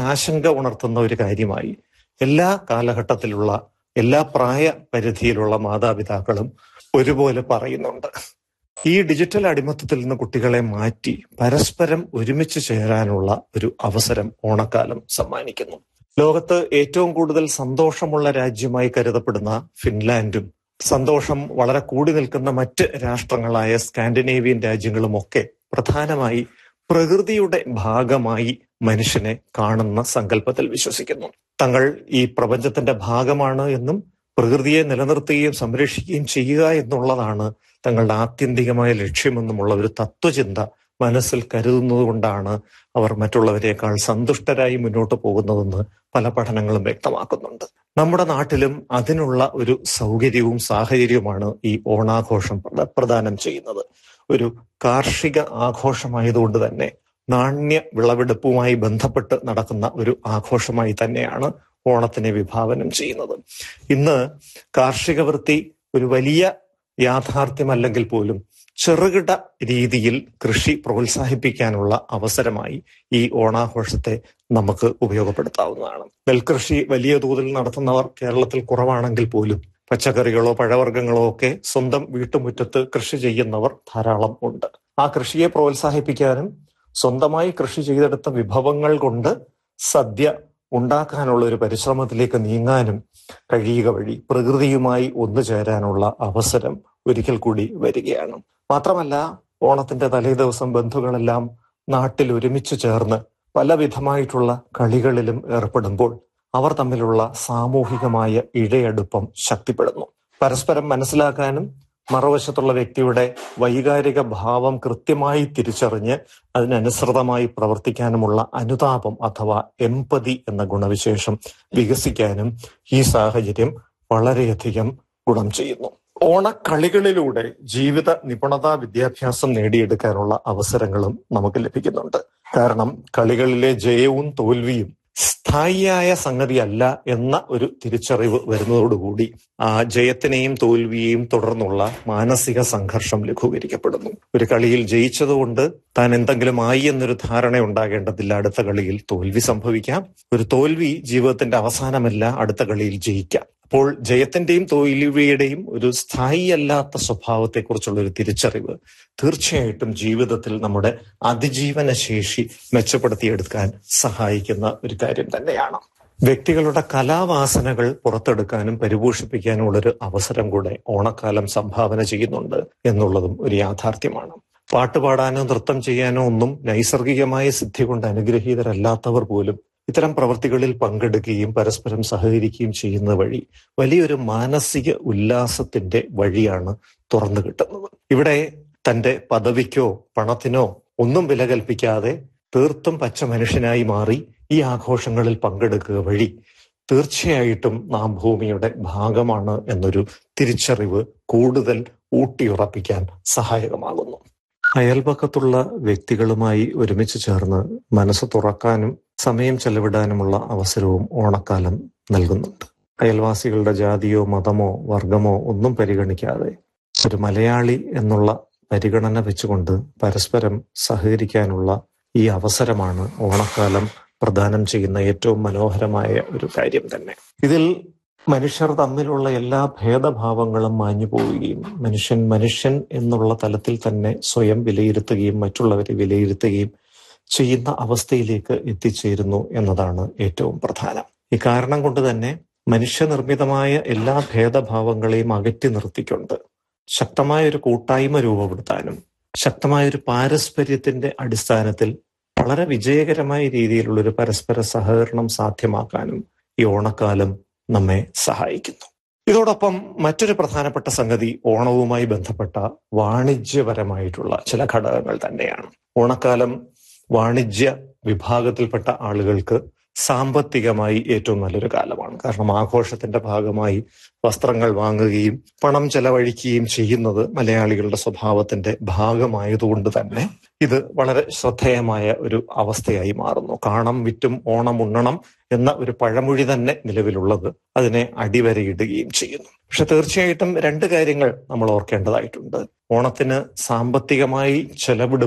ആശങ്ക ഉണർത്തുന്ന ഒരു കാര്യമായി എല്ലാ കാലഘട്ടത്തിലുള്ള എല്ലാ പ്രായ പരിധിയിലുള്ള മാതാപിതാക്കളും ഒരുപോലെ പറയുന്നുണ്ട് ഈ ഡിജിറ്റൽ അടിമത്തത്തിൽ നിന്ന് കുട്ടികളെ മാറ്റി പരസ്പരം ഒരുമിച്ച് ചേരാനുള്ള ഒരു അവസരം ഓണക്കാലം സമ്മാനിക്കുന്നു ലോകത്ത് ഏറ്റവും കൂടുതൽ സന്തോഷമുള്ള രാജ്യമായി കരുതപ്പെടുന്ന ഫിൻലാൻഡും സന്തോഷം വളരെ കൂടി നിൽക്കുന്ന മറ്റ് രാഷ്ട്രങ്ങളായ സ്കാൻഡിനേവിയൻ രാജ്യങ്ങളുമൊക്കെ പ്രധാനമായി പ്രകൃതിയുടെ ഭാഗമായി മനുഷ്യനെ കാണുന്ന സങ്കല്പത്തിൽ വിശ്വസിക്കുന്നു തങ്ങൾ ഈ പ്രപഞ്ചത്തിന്റെ ഭാഗമാണ് എന്നും പ്രകൃതിയെ നിലനിർത്തുകയും സംരക്ഷിക്കുകയും ചെയ്യുക എന്നുള്ളതാണ് തങ്ങളുടെ ആത്യന്തികമായ ലക്ഷ്യമെന്നുമുള്ള ഒരു തത്വചിന്ത മനസ്സിൽ കരുതുന്നത് കൊണ്ടാണ് അവർ മറ്റുള്ളവരെക്കാൾ സന്തുഷ്ടരായി മുന്നോട്ട് പോകുന്നതെന്ന് പല പഠനങ്ങളും വ്യക്തമാക്കുന്നുണ്ട് നമ്മുടെ നാട്ടിലും അതിനുള്ള ഒരു സൗകര്യവും സാഹചര്യവുമാണ് ഈ ഓണാഘോഷം പ്രദാനം ചെയ്യുന്നത് ഒരു കാർഷിക ആഘോഷമായതുകൊണ്ട് തന്നെ നാണ്യ വിളവെടുപ്പുമായി ബന്ധപ്പെട്ട് നടക്കുന്ന ഒരു ആഘോഷമായി തന്നെയാണ് ഓണത്തിനെ വിഭാവനം ചെയ്യുന്നത് ഇന്ന് കാർഷിക വൃത്തി ഒരു വലിയ യാഥാർത്ഥ്യമല്ലെങ്കിൽ പോലും ചെറുകിട രീതിയിൽ കൃഷി പ്രോത്സാഹിപ്പിക്കാനുള്ള അവസരമായി ഈ ഓണാഘോഷത്തെ നമുക്ക് ഉപയോഗപ്പെടുത്താവുന്നതാണ് നെൽകൃഷി വലിയ തോതിൽ നടത്തുന്നവർ കേരളത്തിൽ കുറവാണെങ്കിൽ പോലും പച്ചക്കറികളോ പഴവർഗ്ഗങ്ങളോ ഒക്കെ സ്വന്തം വീട്ടുമുറ്റത്ത് കൃഷി ചെയ്യുന്നവർ ധാരാളം ഉണ്ട് ആ കൃഷിയെ പ്രോത്സാഹിപ്പിക്കാനും സ്വന്തമായി കൃഷി ചെയ്തെടുത്ത വിഭവങ്ങൾ കൊണ്ട് സദ്യ ഉണ്ടാക്കാനുള്ള ഒരു പരിശ്രമത്തിലേക്ക് നീങ്ങാനും കഴിയുക വഴി പ്രകൃതിയുമായി ഒന്നു ചേരാനുള്ള അവസരം ഒരിക്കൽ കൂടി വരികയാണ് മാത്രമല്ല ഓണത്തിന്റെ തലേ ദിവസം ബന്ധുക്കളെല്ലാം നാട്ടിൽ ഒരുമിച്ച് ചേർന്ന് പലവിധമായിട്ടുള്ള കളികളിലും ഏർപ്പെടുമ്പോൾ അവർ തമ്മിലുള്ള സാമൂഹികമായ ഇഴയടുപ്പം ശക്തിപ്പെടുന്നു പരസ്പരം മനസ്സിലാക്കാനും മറുവശത്തുള്ള വ്യക്തിയുടെ വൈകാരിക ഭാവം കൃത്യമായി തിരിച്ചറിഞ്ഞ് അതിനനുസൃതമായി പ്രവർത്തിക്കാനുമുള്ള അനുതാപം അഥവാ എമ്പതി എന്ന ഗുണവിശേഷം വികസിക്കാനും ഈ സാഹചര്യം വളരെയധികം ഗുണം ചെയ്യുന്നു ഓണക്കളികളിലൂടെ ജീവിത നിപുണതാ വിദ്യാഭ്യാസം നേടിയെടുക്കാനുള്ള അവസരങ്ങളും നമുക്ക് ലഭിക്കുന്നുണ്ട് കാരണം കളികളിലെ ജയവും തോൽവിയും സ്ഥായിയായ സംഗതിയല്ല എന്ന ഒരു തിരിച്ചറിവ് വരുന്നതോടുകൂടി ആ ജയത്തിനെയും തോൽവിയെയും തുടർന്നുള്ള മാനസിക സംഘർഷം ലഘൂകരിക്കപ്പെടുന്നു ഒരു കളിയിൽ ജയിച്ചതുകൊണ്ട് താൻ എന്തെങ്കിലും ആയി എന്നൊരു ധാരണ ഉണ്ടാകേണ്ടതില്ല അടുത്ത കളിയിൽ തോൽവി സംഭവിക്കാം ഒരു തോൽവി ജീവിതത്തിന്റെ അവസാനമല്ല അടുത്ത കളിയിൽ ജയിക്കാം അപ്പോൾ ജയത്തിന്റെയും തോൽവിയുടെയും ഒരു സ്ഥായി അല്ലാത്ത സ്വഭാവത്തെക്കുറിച്ചുള്ള ഒരു തിരിച്ചറിവ് തീർച്ചയായിട്ടും ജീവിതത്തിൽ നമ്മുടെ അതിജീവന ശേഷി മെച്ചപ്പെടുത്തിയെടുക്കാൻ സഹായിക്കുന്ന ഒരു കാര്യം തന്നെയാണ് വ്യക്തികളുടെ കലാവാസനകൾ പുറത്തെടുക്കാനും പരിപോഷിപ്പിക്കാനും ഒരു അവസരം കൂടെ ഓണക്കാലം സംഭാവന ചെയ്യുന്നുണ്ട് എന്നുള്ളതും ഒരു യാഥാർത്ഥ്യമാണ് പാട്ടുപാടാനോ നൃത്തം ചെയ്യാനോ ഒന്നും നൈസർഗികമായ സിദ്ധി കൊണ്ട് അനുഗ്രഹീതരല്ലാത്തവർ പോലും ഇത്തരം പ്രവൃത്തികളിൽ പങ്കെടുക്കുകയും പരസ്പരം സഹകരിക്കുകയും ചെയ്യുന്നത് വഴി വലിയൊരു മാനസിക ഉല്ലാസത്തിന്റെ വഴിയാണ് തുറന്നു കിട്ടുന്നത് ഇവിടെ തന്റെ പദവിക്കോ പണത്തിനോ ഒന്നും വില കൽപ്പിക്കാതെ തീർത്തും പച്ച മനുഷ്യനായി മാറി ഈ ആഘോഷങ്ങളിൽ പങ്കെടുക്കുക വഴി തീർച്ചയായിട്ടും നാം ഭൂമിയുടെ ഭാഗമാണ് എന്നൊരു തിരിച്ചറിവ് കൂടുതൽ ഊട്ടിയുറപ്പിക്കാൻ സഹായകമാകുന്നു അയൽപക്കത്തുള്ള വ്യക്തികളുമായി ഒരുമിച്ച് ചേർന്ന് മനസ്സ് തുറക്കാനും സമയം ചെലവിടാനുമുള്ള അവസരവും ഓണക്കാലം നൽകുന്നുണ്ട് അയൽവാസികളുടെ ജാതിയോ മതമോ വർഗമോ ഒന്നും പരിഗണിക്കാതെ ഒരു മലയാളി എന്നുള്ള പരിഗണന വെച്ചുകൊണ്ട് പരസ്പരം സഹകരിക്കാനുള്ള ഈ അവസരമാണ് ഓണക്കാലം പ്രദാനം ചെയ്യുന്ന ഏറ്റവും മനോഹരമായ ഒരു കാര്യം തന്നെ ഇതിൽ മനുഷ്യർ തമ്മിലുള്ള എല്ലാ ഭേദഭാവങ്ങളും മാഞ്ഞു പോവുകയും മനുഷ്യൻ മനുഷ്യൻ എന്നുള്ള തലത്തിൽ തന്നെ സ്വയം വിലയിരുത്തുകയും മറ്റുള്ളവരെ വിലയിരുത്തുകയും ചെയ്യുന്ന അവസ്ഥയിലേക്ക് എത്തിച്ചേരുന്നു എന്നതാണ് ഏറ്റവും പ്രധാനം ഈ കാരണം കൊണ്ട് തന്നെ മനുഷ്യനിർമ്മിതമായ എല്ലാ ഭേദഭാവങ്ങളെയും അകറ്റി നിർത്തിക്കൊണ്ട് ശക്തമായ ഒരു കൂട്ടായ്മ രൂപപ്പെടുത്താനും ശക്തമായ ഒരു പാരസ്പര്യത്തിന്റെ അടിസ്ഥാനത്തിൽ വളരെ വിജയകരമായ രീതിയിലുള്ള ഒരു പരസ്പര സഹകരണം സാധ്യമാക്കാനും ഈ ഓണക്കാലം നമ്മെ സഹായിക്കുന്നു ഇതോടൊപ്പം മറ്റൊരു പ്രധാനപ്പെട്ട സംഗതി ഓണവുമായി ബന്ധപ്പെട്ട വാണിജ്യപരമായിട്ടുള്ള ചില ഘടകങ്ങൾ തന്നെയാണ് ഓണക്കാലം വാണിജ്യ വിഭാഗത്തിൽപ്പെട്ട ആളുകൾക്ക് സാമ്പത്തികമായി ഏറ്റവും നല്ലൊരു കാലമാണ് കാരണം ആഘോഷത്തിന്റെ ഭാഗമായി വസ്ത്രങ്ങൾ വാങ്ങുകയും പണം ചെലവഴിക്കുകയും ചെയ്യുന്നത് മലയാളികളുടെ സ്വഭാവത്തിന്റെ ഭാഗമായതുകൊണ്ട് തന്നെ ഇത് വളരെ ശ്രദ്ധേയമായ ഒരു അവസ്ഥയായി മാറുന്നു കാണം വിറ്റും ഓണം ഉണ്ണണം എന്ന ഒരു പഴമൊഴി തന്നെ നിലവിലുള്ളത് അതിനെ അടിവരയിടുകയും ചെയ്യുന്നു പക്ഷെ തീർച്ചയായിട്ടും രണ്ട് കാര്യങ്ങൾ നമ്മൾ ഓർക്കേണ്ടതായിട്ടുണ്ട് ഓണത്തിന് സാമ്പത്തികമായി ചെലവിടുമ്പോൾ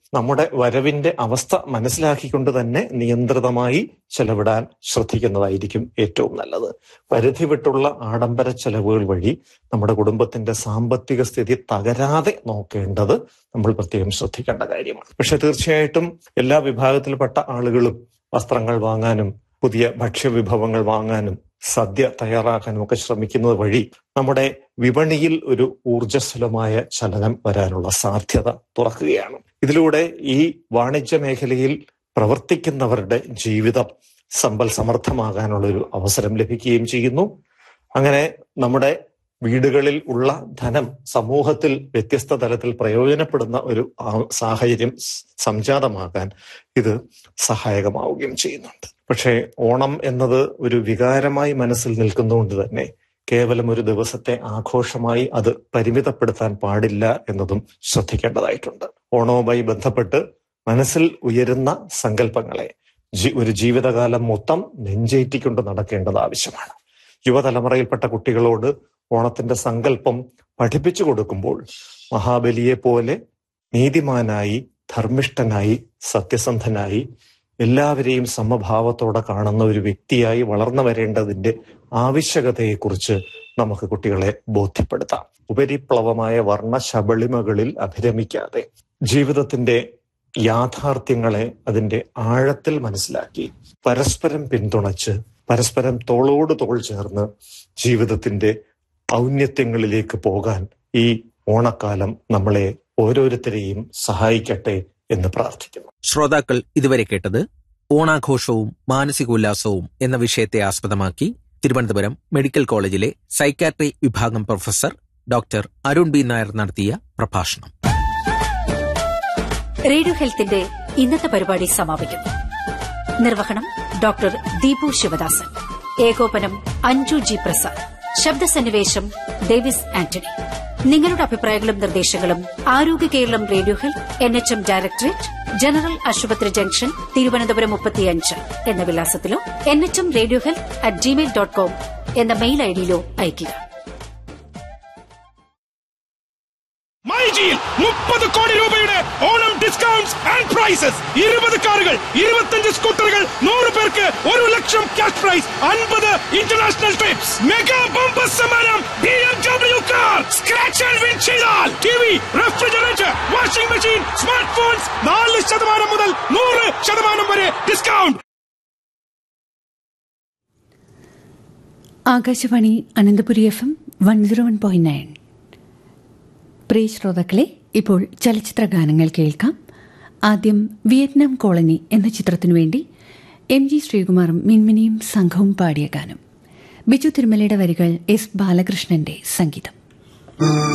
നമ്മുടെ വരവിന്റെ അവസ്ഥ മനസ്സിലാക്കിക്കൊണ്ട് തന്നെ നിയന്ത്രിതമായി ചെലവിടാൻ ശ്രദ്ധിക്കുന്നതായിരിക്കും ഏറ്റവും നല്ലത് പരിധി വിട്ടുള്ള ആഡംബര ചെലവുകൾ വഴി നമ്മുടെ കുടുംബത്തിന്റെ സാമ്പത്തിക സ്ഥിതി തകരാതെ നോക്കേണ്ടത് നമ്മൾ പ്രത്യേകം ശ്രദ്ധിക്കേണ്ട കാര്യമാണ് പക്ഷെ തീർച്ചയായിട്ടും എല്ലാ വിഭാഗത്തിൽപ്പെട്ട ആളുകളും വസ്ത്രങ്ങൾ വാങ്ങാനും പുതിയ ഭക്ഷ്യവിഭവങ്ങൾ വാങ്ങാനും സദ്യ തയ്യാറാക്കാനും ഒക്കെ ശ്രമിക്കുന്നത് വഴി നമ്മുടെ വിപണിയിൽ ഒരു ഊർജ്ജസ്വലമായ ചലനം വരാനുള്ള സാധ്യത തുറക്കുകയാണ് ഇതിലൂടെ ഈ വാണിജ്യ മേഖലയിൽ പ്രവർത്തിക്കുന്നവരുടെ ജീവിതം സമ്പൽ സമർത്ഥമാകാനുള്ള ഒരു അവസരം ലഭിക്കുകയും ചെയ്യുന്നു അങ്ങനെ നമ്മുടെ വീടുകളിൽ ഉള്ള ധനം സമൂഹത്തിൽ വ്യത്യസ്ത തലത്തിൽ പ്രയോജനപ്പെടുന്ന ഒരു സാഹചര്യം സംജാതമാകാൻ ഇത് സഹായകമാവുകയും ചെയ്യുന്നുണ്ട് പക്ഷേ ഓണം എന്നത് ഒരു വികാരമായി മനസ്സിൽ നിൽക്കുന്നതുകൊണ്ട് തന്നെ കേവലം ഒരു ദിവസത്തെ ആഘോഷമായി അത് പരിമിതപ്പെടുത്താൻ പാടില്ല എന്നതും ശ്രദ്ധിക്കേണ്ടതായിട്ടുണ്ട് ഓണവുമായി ബന്ധപ്പെട്ട് മനസ്സിൽ ഉയരുന്ന സങ്കല്പങ്ങളെ ഒരു ജീവിതകാലം മൊത്തം നെഞ്ചേറ്റിക്കൊണ്ട് നടക്കേണ്ടത് ആവശ്യമാണ് യുവതലമുറയിൽപ്പെട്ട കുട്ടികളോട് ഓണത്തിന്റെ സങ്കല്പം പഠിപ്പിച്ചു കൊടുക്കുമ്പോൾ മഹാബലിയെ പോലെ നീതിമാനായി ധർമ്മിഷ്ഠനായി സത്യസന്ധനായി എല്ലാവരെയും സമഭാവത്തോടെ കാണുന്ന ഒരു വ്യക്തിയായി വളർന്നു വരേണ്ടതിന്റെ ആവശ്യകതയെക്കുറിച്ച് നമുക്ക് കുട്ടികളെ ബോധ്യപ്പെടുത്താം ഉപരിപ്ലവമായ വർണ്ണ ശബളിമകളിൽ അഭിരമിക്കാതെ ജീവിതത്തിന്റെ യാഥാർത്ഥ്യങ്ങളെ അതിന്റെ ആഴത്തിൽ മനസ്സിലാക്കി പരസ്പരം പിന്തുണച്ച് പരസ്പരം തോളോട് തോൾ ചേർന്ന് ജീവിതത്തിന്റെ ഔന്നത്യങ്ങളിലേക്ക് പോകാൻ ഈ ഓണക്കാലം നമ്മളെ ഓരോരുത്തരെയും സഹായിക്കട്ടെ എന്ന് പ്രാർത്ഥിക്കുന്നു ശ്രോതാക്കൾ ഇതുവരെ കേട്ടത് ഓണാഘോഷവും മാനസികോല്ലാസവും എന്ന വിഷയത്തെ ആസ്പദമാക്കി തിരുവനന്തപുരം മെഡിക്കൽ കോളേജിലെ സൈക്കാട്രി വിഭാഗം professor doctor Arun B Nair നടത്തിയ പ്രഭാഷണം റേഡിയോ ഹെൽത്തിന്റെ ഇന്നത്തെ പരിപാടി സമാപിക്കുന്നു നിർവഹണം ഡോക്ടർ ദീപു ശിവദാസൻ ഏകോപനം അഞ്ജു ജി പ്രസാദ് ശബ്ദസന്നിവേശം ഡേവിസ് ആന്റണി നിങ്ങളുടെ അഭിപ്രായങ്ങളും നിർദ്ദേശങ്ങളും Arogya Keralam radio health N H M directorate general ആശുപത്രി ജംഗ്ഷൻ തിരുവനന്തപുരം മുപ്പത്തിയഞ്ച് എന്ന വിലാസത്തിലോ N H M radio health at gmail dot com എന്ന മെയിൽ ഐഡിയിലോ അയയ്ക്കുക മൈജിയിൽ മുപ്പത് കോടി രൂപയുടെ ഓണം ഡിസ്കൗണ്ട്സ് ആൻഡ് പ്രൈസസ് ഇരുപത് കാറുകൾ ഇരുപത്തഞ്ച് സ്കൂട്ടറുകൾ നൂറ് പേർക്ക് ഒരു ലക്ഷം ക്യാഷ് പ്രൈസ് അൻപത് ഇന്റർനാഷണൽ ട്രിപ്സ് മെഗാ ബമ്പർ സമ്മാനം B M W car scratch and win ചെയ്താൽ T V refrigerator washing machine smart phones നാല് ശതമാനം മുതൽ നൂറ് ശതമാനം വരെ discount Akashvani Ananthapuri F M one zero one point nine പ്രിയ ശ്രോതാക്കളെ ഇപ്പോൾ ചലച്ചിത്ര ഗാനങ്ങൾ കേൾക്കാം ആദ്യം വിയറ്റ്നാം കോളനി എന്ന ചിത്രത്തിനു വേണ്ടി എം ജി ശ്രീകുമാറും മിൻമിനിയും സംഘവും പാടിയ ഗാനം ബിജു തിരുമലയുടെ വരികൾ എസ് ബാലകൃഷ്ണന്റെ സംഗീതം